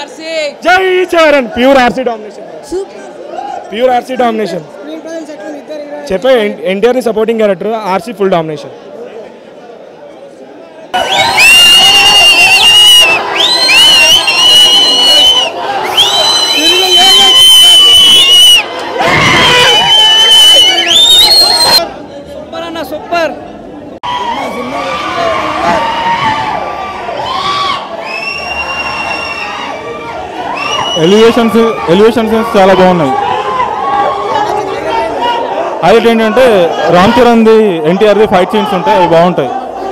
జై Charan pure RC domination pure RC domination చెప్పే NTR ని supporting character RC full domination super అన్న super elevations elevations చాలా బాగున్నాయి హైలైట్ ఏంటంటే రామ్ చరణ్ది ఎన్టీఆర్ది ఫైట్ సీన్స్ ఉంటాయి అవి బాగుంటాయి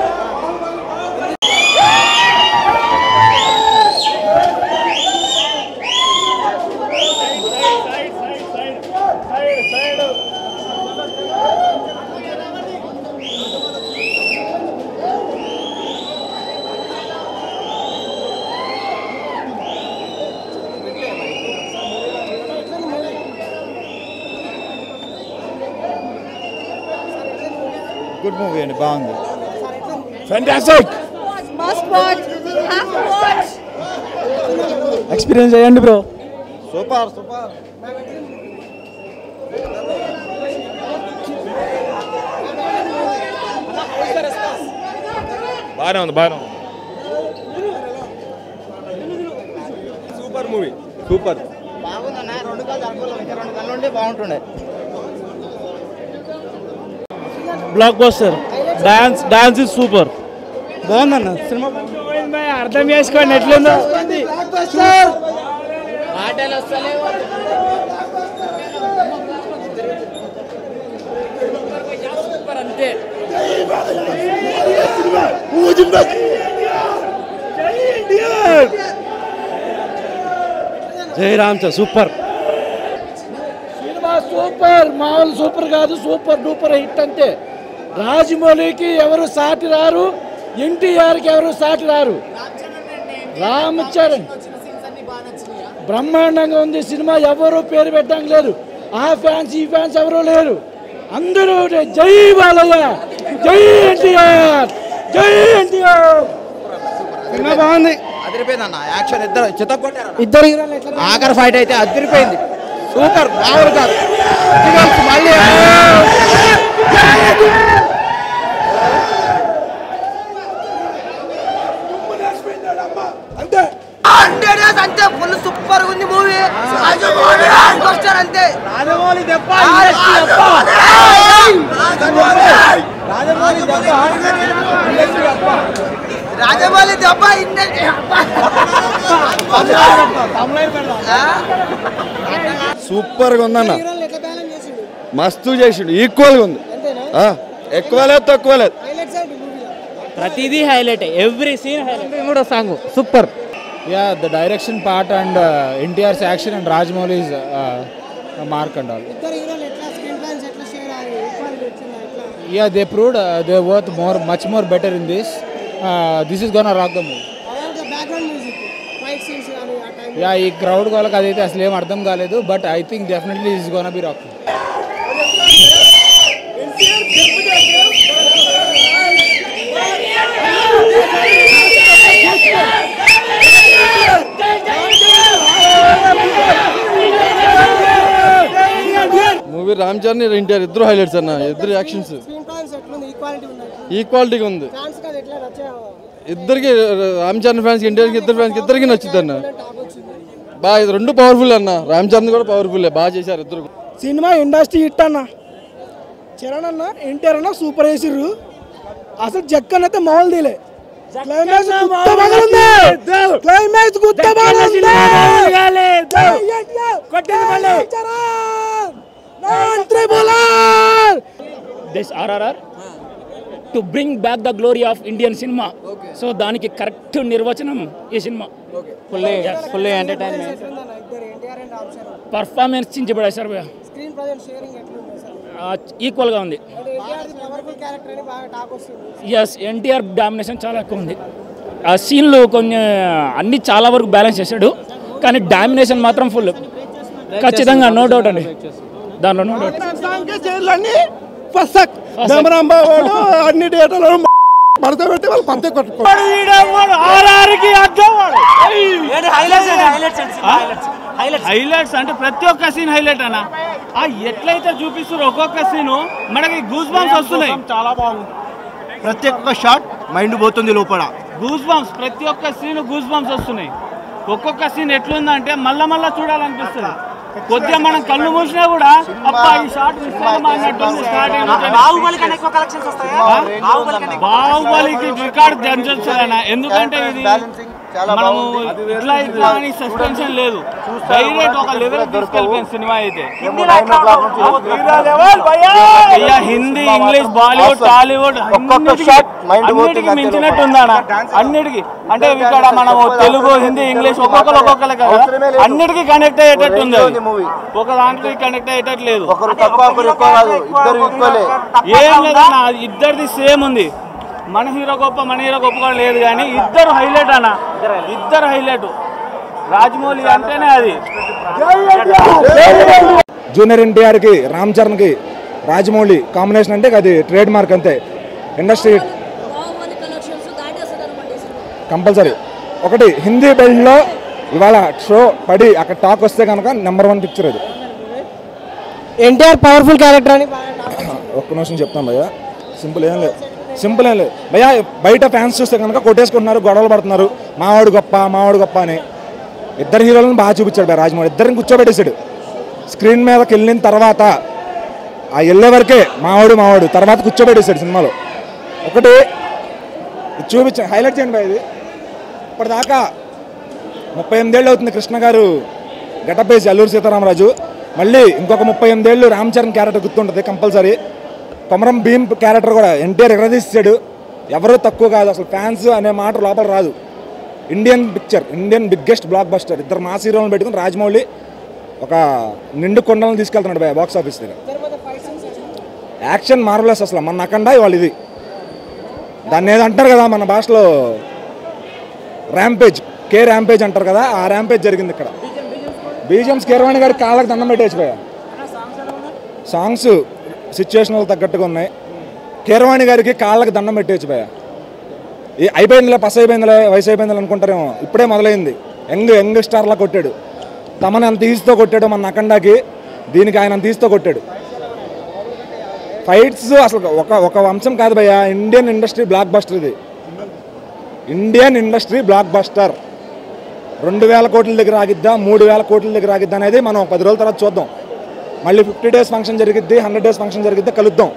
గుడ్ మూవీ అండి బాగుంది fantastic Must watch. Have to watch. Experience చేయండి బ్రో సూపర్ సూపర్ బాగానే ఉంది బాగానే ఉంది సూపర్ మూవీ సూపర్ బాగుందన్న రెండు కాదు అనుకూలం ఇంకా రెండు కళ్ళు ఉంటే బాగుంటుండే blockbuster dance dance is super బాగుందన్న సినిమా అర్థం చేసుకోండి ఎట్లుందో జై రామ్ సూపర్ సినిమా సూపర్ మామూలు సూపర్ కాదు సూపర్ డూపర్ హిట్ అంతే రాజమౌళికి ఎవరు సాటి రారు ఎన్టీఆర్కి ఎవరు సాటి రారు రామ్ చరణ్ బ్రహ్మాండంగా ఉంది సినిమా ఎవరు పేరు పెట్టడానికి లేదు ఆ ఫ్యాన్స్ ఈ ఫ్యాన్స్ ఎవరు లేరు అందరూ ఒకటే, జై బాలయ్య జై ఎన్టీఆర్ జై ఎన్టీఆర్ సినిమా బాగుంది అదిరిపోయిందన్న యాక్షన్ ఇద్దరు చిత్త కొట్టారు ఇద్దరు హీరోలు ఎట్లా ఆఖరి ఫైట్ అయితే అదిరిపోయింది సూపర్ మామూలు కాదు Visuals మళ్ళీ అంతే ఫుల్ సూపర్ ఉంది మూవీ అంతే రాజమౌళి దెబ్బ రాజమౌళి దెబ్బ ఇండస్ట్రీ సూపర్గా ఉందన్న మస్తు చేసిండు ఈక్వల్గా ఉంది ఆ, ఎక్కువ లేదు తక్కువ లేదు ప్రతిదీ హైలైట్ ఎవ్రీ సీన్ హైలైట్ కూడా song super yeah the direction part and NTR's action and Rajamouli's mark and all yeah they proved they worth more much more better in this this is gonna rock the movie yeah ఈ crowd వాళ్ళకి అదైతే అసలు ఏం అర్థం కాలేదు but I think definitely is gonna be rock movie Ram Charan NTR ఇద్దరు highlights అన్న ఇద్దరు యాక్షన్స్ ఈక్వాలిటీగా ఉంది ఇద్దరికి రామ్ చరణ్ ఫ్యాన్స్ ఎన్టీఆర్కి ఇద్దరు ఫ్యాన్స్ ఇద్దరికి నచ్చుద్ది అన్న బాగా ఇది రెండు పవర్ఫుల్ అన్న రామ్ చరణ్ కూడా పవర్ఫుల్ బాగా చేశారు ఇద్దరు సినిమా ఇండస్ట్రీ హిట్ అన్న చరణ్ అన్న ఎన్టీఆర్ అన్న సూపర్ వేసిర్రు అసలు జక్కన్ అయితే మామూలు తీలే క్లైమాక్స్ గుత్త పగలుంది క్లైమాక్స్ గుత్త పగలుంది this RRR to bring back the glory of Indian cinema so దానికి కరెక్ట్ నిర్వచనం ఈ సినిమా ఫుల్లీ ఫుల్లీ ఎంటర్టైన్మెంట్ పర్ఫార్మెన్స్ చించబడేశారు ఈక్వల్గా ఉంది ఎస్ ఎన్టీఆర్ డామినేషన్ చాలా ఎక్కువ ఉంది ఆ సీన్లు కొన్ని అన్ని చాలా వరకు బ్యాలెన్స్ చేశాడు కానీ డామినేషన్ మాత్రం ఫుల్ ఖచ్చితంగా నో డౌట్ అండి దాంట్లో నో డౌట్ చైర్లన్నీ ఫస్ట్ భ్రమరాంబాబు అన్ని డేటాలో పడితే పెట్టి వాళ్ళు పత్తే కొట్టుకో హైలైట్స్ అంటే ప్రతి ఒక్క సీన్ హైలైట్ అన్న ఆ ఎట్లయితే చూపిస్తారు ఒక్కొక్క సీన్ మనకి గూస్ బంప్స్ వస్తున్నాయి చాలా బాగుంది ప్రతి ఒక్క షాట్ మైండ్ పోతుంది లోపల గూస్ బంప్స్ ప్రతి ఒక్క సీన్ గూస్ బంప్స్ వస్తున్నాయి ఒక్కొక్క సీన్ ఎట్లుందంటే మళ్ళా మళ్ళా చూడాలనిపిస్తుంది కొద్దిగా మనం కళ్ళు మూసినా కూడా అబ్బా ఈ షాట్ మిస్ అయ్యామా అన్నట్టుంది స్టార్ట్ బాహుబలి కన్నా ఎక్కువ కలెక్షన్స్ వస్తాయా బాహుబలి కన్నా బాహుబలికి రికార్డ్ దంచొచ్చు ఎందుకంటే ఇది మనము ఇట్లా ఇట్లా అని సస్పెన్షన్ లేదు డైరెక్ట్ ఒక లెవెల్ తీసుకెళ్ళిపోయింది సినిమా అయితే అయ్యా హిందీ ఇంగ్లీష్ బాలీవుడ్ టాలీవుడ్ అన్నిటికీ మించినట్టు ఉందానా అన్నిటికీ అంటే ఇక్కడ మనము తెలుగు హిందీ ఇంగ్లీష్ ఒక్కొక్కరు ఒక్కొక్కరు కదా అన్నిటికీ కనెక్ట్ అయ్యేటట్టు ఉంది అది. ఒక దాంట్లో కనెక్ట్ అయ్యేటట్టు లేదు ఏం లేదన్న ఇద్దరిది సేమ్ ఉంది మన హీరో గొప్ప మన హీరో గొప్ప కూడా లేదు కానీ ఇద్దరు హైలైట్ అన్న ఇద్దరు హైలైట్ రాజమౌళి అంటేనే అది జూనియర్ ఎన్టీఆర్కి రామ్ చరణ్కి రాజమౌళి కాంబినేషన్ అంటే అది ట్రేడ్ మార్క్ అంతే ఇండస్ట్రీ కంపల్సరీ ఒకటి హిందీ బెల్ట్లో ఇవాళ షో పడి అక్కడ టాక్ వస్తే కనుక నెంబర్ వన్ పిక్చర్ అది ఎన్టీఆర్ పవర్ఫుల్ క్యారెక్టర్ అని ఒక్క నిమిషం చెప్తాను భయ్య సింపుల్ ఏం లేదు సింపుల్ ఏం లేదు భయ్య బయట ఫ్యాన్స్ చూస్తే కనుక కొట్టేసుకుంటున్నారు గొడవలు పడుతున్నారు మావాడు గొప్ప మావాడు గొప్ప అని ఇద్దరు హీరోలను బాగా చూపించాడు భయ్య రాజమౌళి ఇద్దరిని కూర్చోబెట్టేశాడు స్క్రీన్ మీదకి వెళ్ళిన తర్వాత ఆ వెళ్ళే వరకే మావాడు మావాడు తర్వాత కూర్చోబెట్టేశాడు సినిమాలో ఒకటి ఇది చూపించాను హైలైట్ చేయండి భయ్య ఇది ఇప్పటిదాకా ముప్పై ఎనిమిదేళ్ళు అవుతుంది కృష్ణ గారు గెటప్ వేసి అల్లూరు సీతారామరాజు మళ్ళీ ఇంకొక ముప్పై ఎనిమిదేళ్ళు రామ్ చరణ్ క్యారెక్టర్ గుర్తుంటుంది కంపల్సరీ కొమరం భీమ్ క్యారెక్టర్ కూడా ఎన్టీఆర్ ఎగరదీసాడు ఎవరూ తక్కువ కాదు అసలు ఫ్యాన్స్ అనే మాట లోపల రాదు Indian picture Indian biggest blockbuster ఇద్దరు మాస్ హీరోలను పెట్టుకుని రాజమౌళి ఒక నిండు కొండలను తీసుకెళ్తున్నాడు భయ బాక్స్ ఆఫీస్ దగ్గర యాక్షన్ మార్వలస్ అసలు మన అఖండ ఇవాళ ఇది దాన్ని ఏదో అంటారు కదా మన భాషలో ర్యాంపేజ్ కే ర్యాంపేజ్ అంటారు కదా ఆ ర్యాంపేజ్ జరిగింది ఇక్కడ బీజిఎంస్ కీరవాణి గారి కాళ్ళకి దండం పెట్టేసిపోయా సాంగ్స్ సిచ్యువేషనల్ తగ్గట్టుగా ఉన్నాయి కీరవాణి గారికి కాళ్ళకి దండం పెట్టేసిపోయా ఈ అయిపోయిందిలే పస్ అయిపోయిందిలే వయసు అయిపోయిందిలే అనుకుంటారేమో ఇప్పుడే మొదలైంది యంగ్ యంగ్ స్టార్లా కొట్టాడు తమని అంత ఈజీతో కొట్టాడు మన అఖండాకి దీనికి ఆయన అంత ఈజీతో కొట్టాడు ఫైట్స్ అసలు ఒక ఒక వంశం కాదు భయ్య ఇండియన్ ఇండస్ట్రీ బ్లాక్ బస్టర్ ఇది ఇండియన్ ఇండస్ట్రీ బ్లాక్ బస్టర్ రెండు వేల కోట్ల దగ్గర ఆగిద్దా మూడు వేల కోట్ల దగ్గర ఆగిద్దా అనేది మనం పది రోజుల తర్వాత చూద్దాం మళ్ళీ ఫిఫ్టీ డేస్ ఫంక్షన్ జరిగిద్ది హండ్రెడ్ డేస్ ఫంక్షన్ జరిగిద్ది కలుద్దాం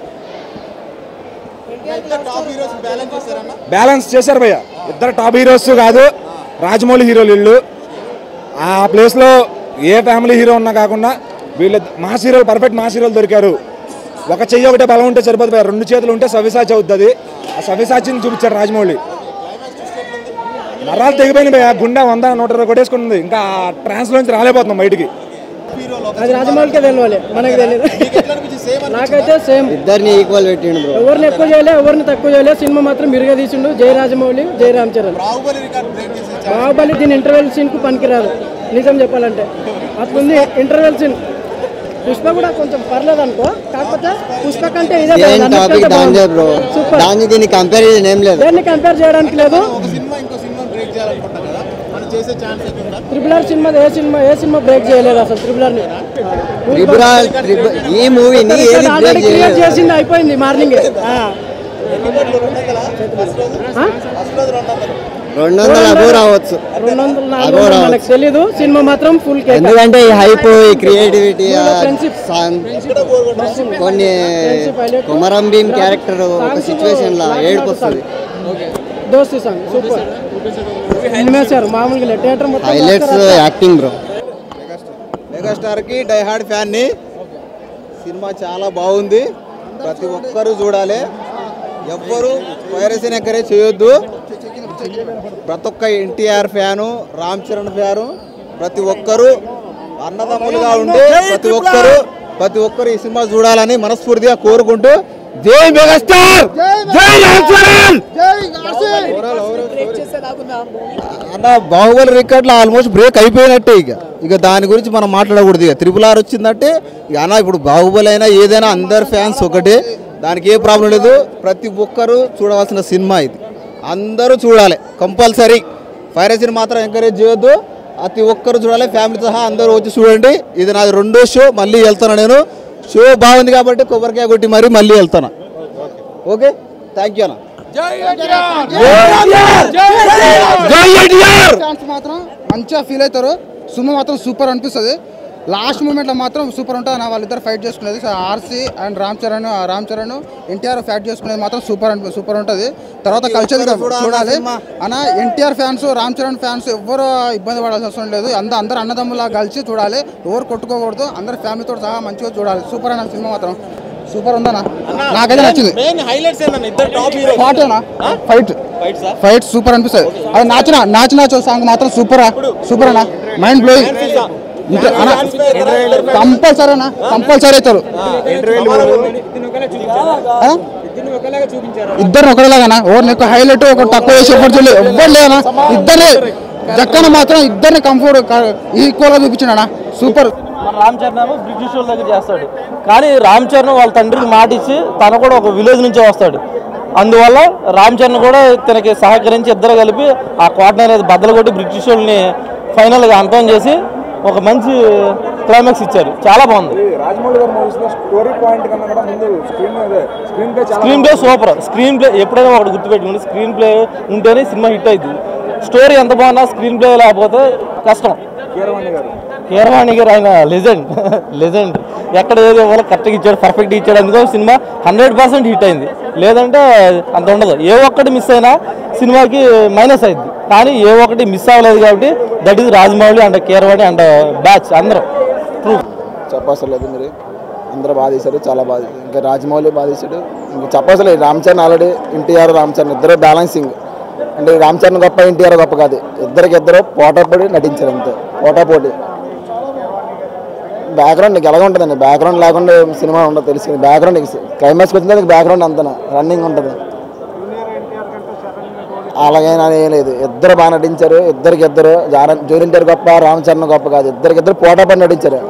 బ్యాలెన్స్ చేశారు భయ్య ఇద్దరు టాప్ హీరోస్ కాదు రాజమౌళి హీరోలు వీళ్ళు ఆ ప్లేస్లో ఏ ఫ్యామిలీ హీరో ఉన్నా కాకుండా వీళ్ళ మాస్ హీరోలు పర్ఫెక్ట్ మాస్ హీరోలు దొరికారు ఒక చెయ్యి ఒకటే బలం ఉంటే సరిపోదు భయ్య రెండు చేతులు ఉంటే సవిసాచి అవుతుంది ఆ సవిసాచిని చూపించారు రాజమౌళి నరాలు తెగిపోయింది భయ్య గుండె వంద నూట ఇరవై కొట్టేసుకుంది ఇంకా ట్రాన్స్లోంచి రాలేపోతున్నాం బయటికి అది రాజమౌళికే తెలియాలి మనకి తెలియదు నాకైతే సేమ్ ఇద్దరిని ఈక్వల్ పెట్టిండు బ్రో ఎవరిని ఎక్కువ చేయలే ఎవరిని తక్కువ చేయలే సినిమా మాత్రం మిరుగా తీసిండు జయ రాజమౌళి జయ రామ్ చరణ్ బాహుబలి దీని ఇంటర్వెల్ సీన్ కు పనికిరాదు నిజం చెప్పాలంటే అట్లుంది ఇంటర్వెల్ సీన్ పుష్ప కూడా కొంచెం పర్లేదు అనుకో కాకపోతే పుష్ప కంటే ఇదే సేమ్ బాగుంది. టాపిక్ అన్నిటికంటే దానిదే బాగుంది. బ్రో సూపర్ దాన్ని దీన్ని కంపారిజన్ ఏం లేదు దేన్ని కంపేర్ చేయడానికి లేదు త్రిపుల్ ఆర్ సినిమా ఏ సినిమా ఏ సినిమా బ్రేక్ చేయలేదు అసలు త్రిపుల్ ఆర్ త్రిపుర త్రిపుర ఈ మూవీని ఏది బ్రేక్ క్రియేట్ చేయలేదు చేసింది అయిపోయింది మార్నింగ్ రెండు వందల అబో రావచ్చు రెండు వందల నాలుగు అబో వందలు రావచ్చు మనకు తెలీదు సినిమా మాత్రం ఫుల్ కేక్ ఎందుకంటే ఈ హైప్ ఈ క్రియేటివిటీ ఫ్రెండ్షిప్ కొన్ని కుమరం భీమ్ క్యారెక్టర్ ఒక సిచ్యువేషన్ లా ఏడుపు వస్తుంది దోస్తి సాంగ్ సూపర్ నిమేశారు మామూలుగా థియేటర్ మొత్తం హైలైట్స్ యాక్టింగ్ బ్రో మెగాస్టార్కి డైహార్డ్ ఫ్యాన్ని సినిమా చాలా బాగుంది ప్రతి ఒక్కరూ చూడాలి ఎవ్వరు వైరస్ని ఎంకరేజ్ చేయొద్దు ప్రతి ఒక్క NTR fan Ram Charan fan ప్రతి ఒక్కరూ అన్నదమ్ములుగా ఉండి ప్రతి ఒక్కరు ప్రతి ఒక్కరు ఈ సినిమా చూడాలని మనస్ఫూర్తిగా కోరుకుంటూ జై మెగాస్టార్ జై రామ్ చరణ్ అన్న బాహుబలి రికార్డులో ఆల్మోస్ట్ బ్రేక్ అయిపోయినట్టే ఇక ఇక దాని గురించి మనం మాట్లాడకూడదు ఇక త్రిపుల్ ఆర్ వచ్చిందంటే ఇక అన్న ఇప్పుడు బాహుబలి అయినా ఏదైనా అందరు ఫ్యాన్స్ ఒకటే దానికి ఏ ప్రాబ్లం లేదు ప్రతి ఒక్కరూ చూడవలసిన సినిమా ఇది అందరూ చూడాలి కంపల్సరీ పైరసీని మాత్రం ఎంకరేజ్ చేయొద్దు ప్రతి ఒక్కరు చూడాలి ఫ్యామిలీ సహా అందరూ వచ్చి చూడండి ఇది నాది రెండో షో మళ్ళీ వెళ్తాను నేను షో బాగుంది కాబట్టి కొబ్బరికాయ కొట్టి మరి మళ్ళీ వెళ్తాను ఓకే థ్యాంక్ యూ అన్న ఛాన్స్ మాత్రం మంచిగా ఫీల్ అవుతారు సుమ మాత్రం సూపర్ అనిపిస్తుంది లాస్ట్ మూమెంట్లో మాత్రం సూపర్ ఉంటుంది అన్న వాళ్ళిద్దరు ఫైట్ చేసుకునేది RC and Ram Charan Ram Charan NTR fight చేసుకునేది మాత్రం సూపర్ అనిపి సూపర్ ఉంటుంది తర్వాత కల్చర్ చూడాలి అన్న NTR fans Ram Charan fans ఎవ్వరు ఇబ్బంది పడాల్సిన అవసరం లేదు అంద అందరు అన్నదమ్ములా కలిసి చూడాలి ఎవరు కొట్టుకోకూడదు అందరు ఫ్యామిలీతో సహా మంచిగా చూడాలి సూపర్ అన్న సినిమా మాత్రం సూపర్ ఉందన్న నాకైతే నచ్చింది మెయిన్ హైలైట్స్ ఏంటన్నా ఇద్దరు టాప్ హీరో పాటేనా ఫైట్ ఫైట్ సూపర్ అనిపిస్తుంది అది నాచిన నాచి నాచో సాంగ్ మాత్రం సూపర్ సూపర్ అన్న మైండ్ బ్లోయింగ్ కంపల్సరీ అన్న కంపల్సరీ అవుతారు ఆ? ఇద్దరు ఒకటిలాగా ఓర్ ఎక్కువ హైలైట్ ఒక తక్కువ చేసి ఎవ్వరు చూడలేదు ఎవ్వరు లేదన్నా ఇద్దరే జక్కన మాత్రం ఇద్దరిని కంఫర్ట్ ఈక్వల్ గా చూపించాడు సూపర్ మన రామ్ చరణ్ ఏమో బ్రిటిష్ వాళ్ళ దగ్గర చేస్తాడు కానీ రామ్ చరణ్ వాళ్ళ తండ్రికి మాట ఇచ్చి తను కూడా ఒక విలేజ్ నుంచే వస్తాడు అందువల్ల రామ్ చరణ్ కూడా తనకి సహకరించి ఇద్దరు కలిపి ఆ కోటను అనేది బద్దలు కొట్టి బ్రిటిష్ వాళ్ళని ఫైనల్గా అంతం చేసి ఒక మంచి క్లైమాక్స్ ఇచ్చారు చాలా బాగుంది రాజమౌళి గారు మూవీస్ లో స్టోరీ పాయింట్ కన్నా కూడా ముందు స్క్రీన్ స్క్రీన్ ప్లే చాలా screenplay super screenplay ఎప్పుడైనా ఒకటి గుర్తుపెట్టుకోండి స్క్రీన్ ప్లే ఉంటేనే సినిమా హిట్ అవుతుంది స్టోరీ ఎంత బాగున్నా స్క్రీన్ ప్లే లేకపోతే కష్టం కీరవాణి గారు కీరవాణి గారు ఆయన లెజెండ్ లెజెండ్ ఎక్కడ ఏది ఇవ్వాలో కరెక్ట్గా ఇచ్చాడు పర్ఫెక్ట్ ఇచ్చాడు అందుకో సినిమా హండ్రెడ్ పర్సెంట్ హిట్ అయింది లేదంటే అంత ఉండదు ఏ ఒక్కటి మిస్ అయినా సినిమాకి మైనస్ అయింది కానీ ఏ ఒక్కటి మిస్ అవ్వలేదు కాబట్టి that is Rajamouli and Keeravani and batch అందరం ట్రూ చెప్పవసరం లేదు మీరు అందరూ బాగా తీశారు చాలా బాగా ఇంకా రాజమౌళి బాగా తీశాడు ఇంకా చెప్పవసరం లేదు రామ్ చరణ్ ఆల్రెడీ ఎన్టీఆర్ రామ్ చరణ్ ఇద్దరు బ్యాలెన్సింగ్ అంటే రామ్ చరణ్ గొప్ప ఎన్టీఆర్ గొప్ప కాదు ఇద్దరికి ఇద్దరు పోటాపోటీ నటించారు అంతే పోటాపోటీ బ్యాక్గ్రౌండ్ నీకు ఎలాగ ఉంటుందండి బ్యాక్గ్రౌండ్ లేకుండా సినిమా ఉండదు తెలిసి బ్యాక్గ్రౌండ్ క్లైమాక్స్కి వచ్చింది నీకు బ్యాక్గ్రౌండ్ అంతనా రన్నింగ్ ఉంటుంది అలాగైనా ఏం లేదు ఇద్దరు బాగా నటించారు ఇద్దరికి ఇద్దరు జూనియర్ గొప్ప రామ్ చరణ్ గొప్ప కాదు ఇద్దరికి ఇద్దరు పోటాపడి నటించారు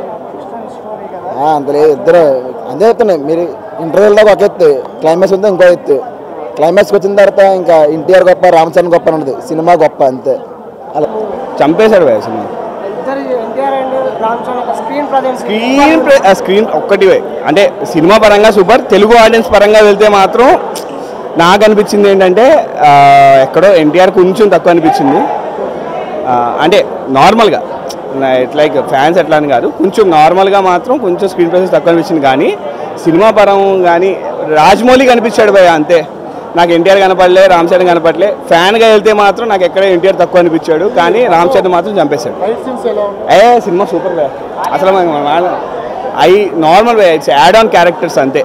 ఆ, అంత లేదు ఇద్దరు అదే చెప్తున్నాయి మీరు ఇంటర్వ్యూల్ దాకా ఒక ఎత్తు క్లైమాక్స్ ఉంది ఇంకో ఎత్తు క్లైమాక్స్కి వచ్చిన తర్వాత ఇంకా ఎన్టీఆర్ గొప్ప రామ్ చరణ్ గొప్ప అని ఉండదు సినిమా గొప్ప అంతే అలా చంపేశాడు భయ సినిమా ఇద్దరు ఎన్టీఆర్ అండ్ రామ్ చరణ్ ఒక స్క్రీన్ ప్రజెన్స్ స్క్రీన్ ప్లే ఆ స్క్రీన్ ఒక్కటి అంటే సినిమా పరంగా సూపర్ తెలుగు ఆడియన్స్ పరంగా వెళ్తే మాత్రం నాకు అనిపించింది ఏంటంటే ఆ, ఎక్కడో ఎన్టీఆర్ కొంచెం తక్కువ అనిపించింది ఆ, అంటే నార్మల్గా లైక్ ఫ్యాన్స్ ఎట్లా అని కాదు కొంచెం నార్మల్గా మాత్రం కొంచెం స్క్రీన్ ప్రెసెస్ తక్కువ అనిపించింది కానీ సినిమా పరం కానీ రాజమౌళి కనిపించాడు భయ అంతే నాకు ఎన్టీఆర్ కనపడలే రామ్ చరణ్ కనపడలే ఫ్యాన్గా వెళ్తే మాత్రం నాకు ఎక్కడ ఎన్టీఆర్ తక్కువ అనిపించాడు కానీ రామ్ చరణ్ మాత్రం చంపేశాడు ఏ సినిమా సూపర్ వే అసలు I normal way it's add on characters అంతే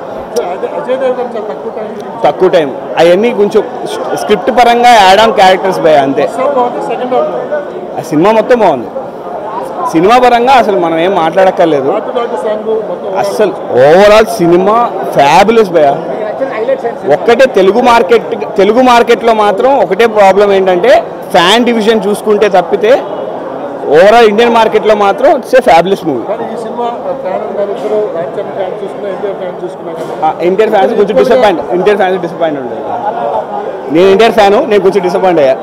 తక్కువ టైం అవన్నీ కొంచెం స్క్రిప్ట్ పరంగా యాడ్ ఆన్ క్యారెక్టర్స్ బై అంతే ఆ సినిమా మొత్తం బాగుంది సినిమా పరంగా అసలు మనం ఏం మాట్లాడక్కర్లేదు అసలు ఓవరాల్ సినిమా ఫ్యాబులస్ భయ ఒక్కటే తెలుగు మార్కెట్ తెలుగు మార్కెట్లో మాత్రం ఒకటే ప్రాబ్లం ఏంటంటే ఫ్యాన్ డివిజన్ చూసుకుంటే తప్పితే ఓవరాల్ ఇండియన్ మార్కెట్లో మాత్రం it's a fabulous movie Indian fans కొంచెం డిసప్పాయింట్ ఇండియన్ ఫ్యాన్స్ డిసప్పాయింట్ ఉంటుంది నేను ఇండియన్ ఫ్యాను నేను కొంచెం డిసప్పాయింట్ అయ్యా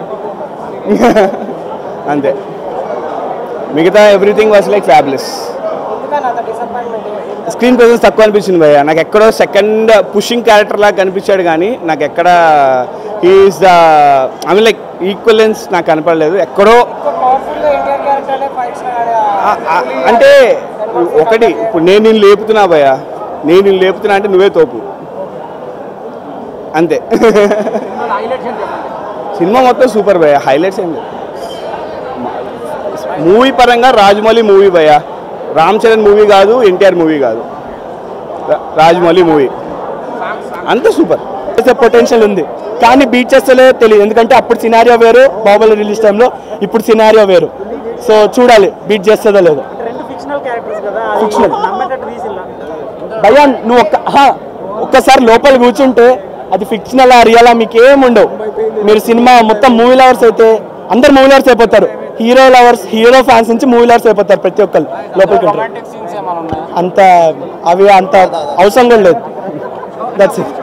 అంతే మిగతా everything was like fabulous screen presence తక్కువ అనిపించింది భయ్య నాకు ఎక్కడో సెకండ్ పుషింగ్ క్యారెక్టర్ లాగా కనిపించాడు కానీ నాకు ఎక్కడ he's the I mean like equivalence నాకు కనపడలేదు ఎక్కడో ఆ, ఆ, అంటే ఒకటి ఇప్పుడు నేను నిన్ను లేపుతున్నా భయ్య నేను నిన్ను లేపుతున్నా అంటే నువ్వే తోపు అంతే సినిమా మొత్తం సూపర్ భయ్య హైలైట్స్ ఏంటి మూవీ పరంగా రాజమౌళి మూవీ భయ్య రామ్ చరణ్ మూవీ కాదు ఎన్టీఆర్ మూవీ కాదు రా- రాజమౌళి మూవీ అంత సూపర్ పొటెన్షియల్ ఉంది కానీ బీట్ చేస్తలే తెలియదు ఎందుకంటే అప్పుడు సినారియో వేరు బాహుబలి రిలీజ్ టైంలో ఇప్పుడు సినారియో వేరు సో చూడాలి బీట్ చేస్తుందో లేదో రెండు ఫిక్షనల్ క్యారెక్టర్స్ కదా అది Fictional. నమ్మేటట్టు రీజిల్ భయ్యా నువ్వు ఒక్క ఆహా, ఒక్కసారి లోపల కూర్చుంటే అది ఫిక్షనల్ రియలా మీకు ఏం ఉండవు మీరు సినిమా మొత్తం మూవీ లవర్స్ అయితే అందరు మూవీ లవర్స్ అయిపోతారు హీరో లవర్స్ హీరో ఫ్యాన్స్ నుంచి మూవీ లవర్స్ అయిపోతారు ప్రతి ఒక్కరు లోపలికి ఉంటారు అంత అవి అంత అవసరం కూడా లేదు దట్స్ ఇట్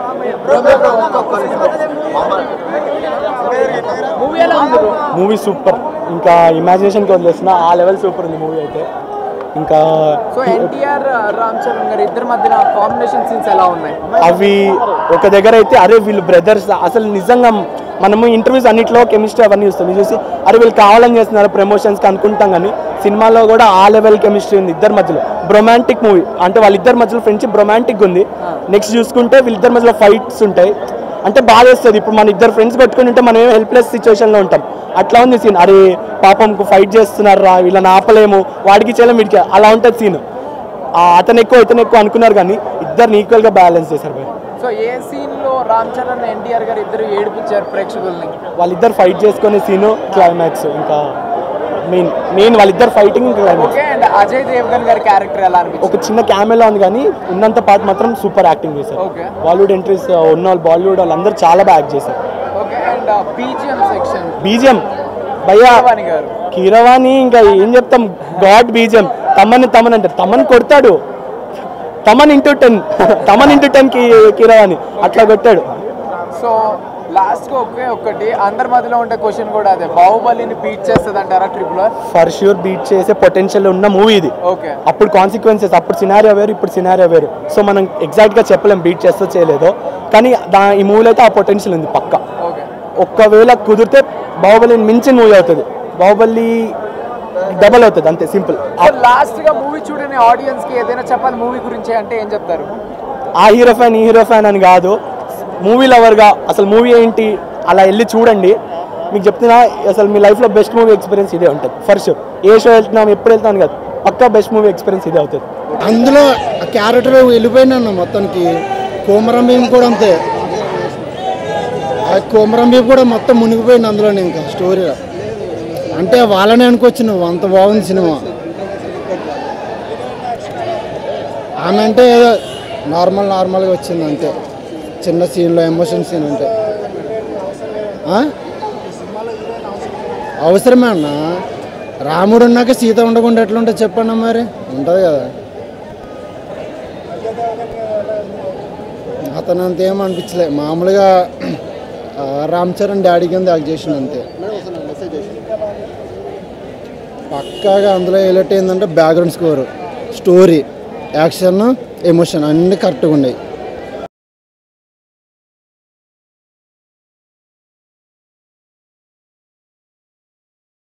మూవీ సూపర్ ఇంకా ఇమాజినేషన్కి వదిలేసిన ఆ లెవెల్ సూపర్ ఉంది మూవీ అయితే ఇంకా సో ఎన్టీఆర్ రామ్ చరణ్ గారు ఇద్దరి మధ్యన కాంబినేషన్ సీన్స్ ఎలా ఉన్నాయి అవి ఒక దగ్గర అయితే అరే వీళ్ళు బ్రదర్స్ అసలు నిజంగా మనము ఇంటర్వ్యూస్ అన్నిట్లో కెమిస్ట్రీ అవన్నీ చూస్తాం ఇది చూసి అరే వీళ్ళు కావాలని చేస్తున్నారు ప్రమోషన్స్కి అనుకుంటాం కానీ సినిమాలో కూడా ఆ లెవెల్ కెమిస్ట్రీ ఉంది ఇద్దరి మధ్యలో బ్రొమాంటిక్ మూవీ అంటే వాళ్ళిద్దరి మధ్యలో ఫ్రెండ్షిప్ రొమాంటిక్ ఉంది నెక్స్ట్ చూసుకుంటే వీళ్ళిద్దరి మధ్యలో ఫైట్స్ ఉంటాయి అంటే బాధ వస్తుంది ఇప్పుడు మన ఇద్దరు ఫ్రెండ్స్ కొట్టుకుని ఉంటే మనం ఏమో హెల్ప్లెస్ సిచ్యువేషన్లో ఉంటాం అట్లా ఉంది సీన్ అరే పాపంకు ఫైట్ చేస్తున్నారు రా వీళ్ళని ఆపలేము వాడికి చేయలేము వీడికి అలా ఉంటుంది సీన్ అతను ఎక్కువ ఇతను ఎక్కువ అనుకున్నారు కానీ ఇద్దరిని ఈక్వల్గా బ్యాలెన్స్ చేశారు భయ్ సో ఏ సీన్ లో రామ్ చరణ్ ఎన్టీఆర్ గారు ఇద్దరు ఏడిపించారు ప్రేక్షకుల్ని వాళ్ళిద్దరు ఫైట్ చేసుకునే సీను క్లైమాక్స్ ఇంకా మెయిన్ మెయిన్ వాళ్ళిద్దరు fighting climax okay and Ajay Devgn గారి క్యారెక్టర్ ఎలా అనిపించింది ఒక చిన్న క్యామెలా ఉంది కానీ ఉన్నంత పాటు మాత్రం సూపర్ యాక్టింగ్ చేశారు Okay. బాలీవుడ్ ఎంట్రీస్ ఉన్న వాళ్ళు బాలీవుడ్ వాళ్ళందరూ చాలా బాగా యాక్ట్ చేశారు okay and BGM section BGM భయ్యా కీరవాణి గారు కీరవాణి ఇంకా ఏం చెప్తాం గాడ్ బీజియం తమ్మని తమ్మని అంటారు తమ్మని కొడతాడు Thaman into ten Thaman into ten కి కీరవాణి అట్లా కొట్టాడు సో లాస్ట్ ఒకే ఒక్కటి అందరి మధ్యలో ఉండే క్వశ్చన్ కూడా అదే బాహుబలిని బీట్ చేస్తుంది అంటారా triple R for sure beat చేసే పొటెన్షియల్ ఉన్న మూవీ ఇది ఓకే అప్పుడు కాన్సిక్వెన్సెస్ అప్పుడు సినారియో వేరు ఇప్పుడు సినారియో వేరు సో మనం ఎగ్జాక్ట్గా చెప్పలేం బీట్ చేస్తో చేయలేదో కానీ దా ఈ మూవీలో అయితే ఆ పొటెన్షియల్ ఉంది పక్క ఓకే ఒక్కవేళ కుదిరితే బాహుబలిని మించిన మూవీ అవుతుంది బాహుబలి డబల్ అవుతుంది అంతే సింపుల్ సో లాస్ట్ గా మూవీ చూడని ఆడియన్స్ కి ఏదైనా చెప్పాలి మూవీ గురించి అంటే ఏం చెప్తారు ఆ హీరో ఫ్యాన్ ఈ హీరో ఫ్యాన్ అని కాదు మూవీ లవర్గా అసలు మూవీ ఏంటి అలా వెళ్ళి చూడండి మీకు చెప్తున్నా అసలు మీ లైఫ్లో బెస్ట్ మూవీ ఎక్స్పీరియన్స్ ఇదే ఉంటుంది ఫర్ షూర్ ఏ షో వెళ్తున్నాం ఎప్పుడు వెళ్తాను కాదు పక్కా బెస్ట్ మూవీ ఎక్స్పీరియన్స్ ఇదే అవుతుంది అందులో ఆ క్యారెక్టర్ వెళ్ళిపోయినా మొత్తానికి కోమరం భీమ్ కూడా అంతే ఆ కోమరం భీమ్ కూడా మొత్తం మునిగిపోయింది అందులోనే ఇంకా స్టోరీ అంటే వాళ్ళనే అనుకోవచ్చు నువ్వు అంత బాగుంది సినిమా ఆమె అంటే ఏదో నార్మల్ నార్మల్గా వచ్చింది అంతే చిన్న సీన్లో ఎమోషన్ సీన్ అంటే ఆ? అవసరమే అన్న రాముడు ఉన్నాక సీత ఉండకుండా ఎట్లుంటుంది చెప్పండి మరి ఉంటుంది కదా అతను అంత ఏం అనిపించలే మామూలుగా ఆ, రామ్ చరణ్ డాడీ కింద యాక్ట్ చేసిన అంతే పక్కాగా అందులో హైలైట్ ఏంటంటే background score story action emotion అన్నీ కరెక్ట్గా ఉన్నాయి